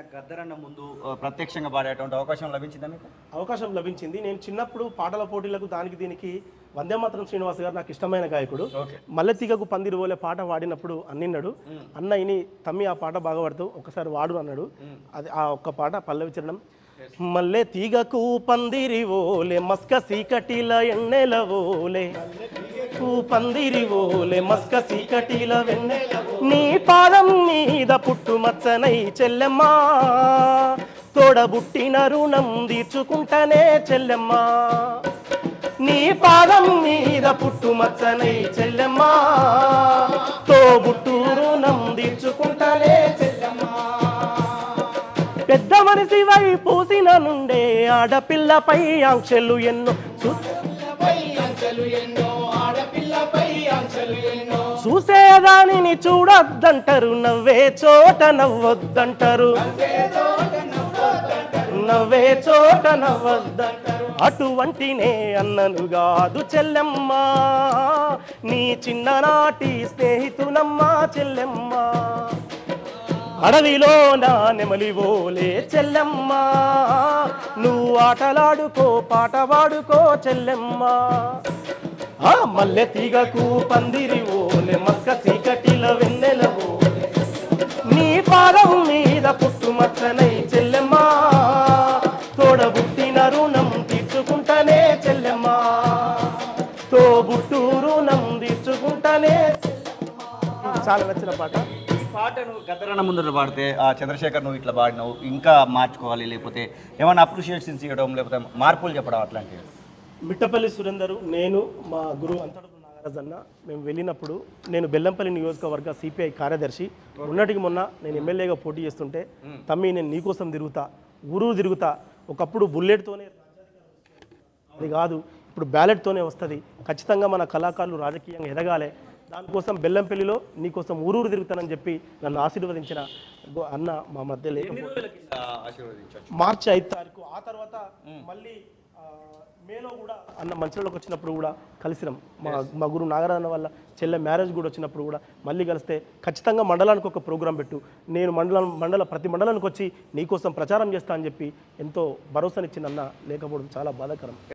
గద్దరన్న ముందు ఆ, ప్రత్యక్షంగా పాడేటువంటి అవకాశం లభించిందా మీకు అవకాశం లభించింది నేను చిన్నప్పుడు పాటల పోటీలకు దానికి దీనికి వందే మాత్రం శ్రీనివాస్ గారు నాకు ఇష్టమైన గాయకుడు ఓకే మల్లెతీగకు పందిరి పోలే పాట వాడినప్పుడు అన్నిన్నాడు అన్న ఇని తమ్మి ఆ పాట బాగా పాడుతావు ఒకసారి వాడు అన్నాడు అది ఆ ఒక్క పాట పల్లవిచరణం మల్లె తీగకు పందిరి ఓలే మస్క సీకటిల ఎన్నెల ఓలే కు పందిరి ఓలే మస్క సీకటిల వెన్నెల నీ పాదం మీద పుట్టు మచ్చనై చెల్లెమ్మా తోడబుట్టిన రుణం తీర్చుకుంటానే చెల్లెమ్మా నీ పాదం మీద పుట్టు మచ్చనై చెల్లెమ్మా తోబుట్టు రుణం తీర్చుకుంటానే చెల్లెమ్మా పెద్ద మనిషి వై పూసిన నుండే ఆడపిల్లపై ఆంక్షలు ఎన్నో చూ- చూసేదానిని చూడొద్దంటారు నవ్వే చోట నవ్వొద్దంటారు నవ్వే చోట నవ్వొద్దంటారు అటువంటినే అన్నను కాదు చెల్లెమ్మా నీ చిన్ననాటి స్నేహితునమ్మా చెల్లెమ్మా అడవిలో నా నెమలి ఓలే చెల్లెమ్మా నువ్వు ఆటలాడుకో పాట పాడుకో చెల్లెమ్మా ఆ మల్లె తీగకు పందిరి ఓలే మక్క చీకటిల వెన్నెల ఓలే నీ పాదం మీద పుట్టు మచ్చనై చెల్లెమ్మా తోడబుట్టిన రుణం తీర్చుకుంటానే చెల్లెమ్మా తోబుట్టు రుణం తీర్చుకుంటానే చాలా నచ్చిన పాట ఈ పాటను గద్దరన్న ముందు పాడితే ఆ చంద్రశేఖర్ నువ్వు ఇట్లా పాడినావు ఇంకా మార్చుకోవాలి లేకపోతే ఏమైనా అప్రిషియేషన్స్ ఇవ్వడం లేకపోతే మార్పులు చెప్పడం అట్లాంటివి మిట్టపల్లి సురేందర్ నేను మా గురువు అంతటపు నాగరాజ్ అన్న మేము వెళ్ళినప్పుడు నేను బెల్లంపల్లి నియోజకవర్గ సిపిఐ కార్యదర్శి మొన్నటికి మొన్న నేను ఎమ్మెల్యేగా పోటీ చేస్తుంటే తమ్మి నేను నీకోసం తిరుగుతా ఊరూరు తిరుగుతా ఒకప్పుడు బుల్లెట్తోనే అది కాదు ఇప్పుడు బ్యాలెట్తోనే వస్తుంది ఖచ్చితంగా మన కళాకారులు రాజకీయంగా ఎదగాలి దానికోసం బెల్లంపల్లిలో నీకోసం ఊరూరు తిరుగుతానని చెప్పి నన్ను ఆశీర్వదించిన గో- అన్న మా మధ్య లేకపోతే ఆశీర్వదించవచ్చు మార్చి ఐదు తారీఖు ఆ తర్వాత మళ్ళీ ఆ, మేలో కూడా అన్న మంచిలోకి వచ్చినప్పుడు కూడా కలిసినాం మా మా గురు నాగరాజన్న వల్ల చెల్లె మ్యారేజ్ కూడా వచ్చినప్పుడు కూడా మళ్ళీ కలిస్తే ఖచ్చితంగా మండలానికి ఒక ప్రోగ్రాం పెట్టు నేను మండలం మండల ప్రతి మండలానికి వచ్చి నీకోసం ప్రచారం చేస్తా అని చెప్పి ఎంతో భరోసానిచ్చిన అన్న లేకపోవడం చాలా బాధాకరం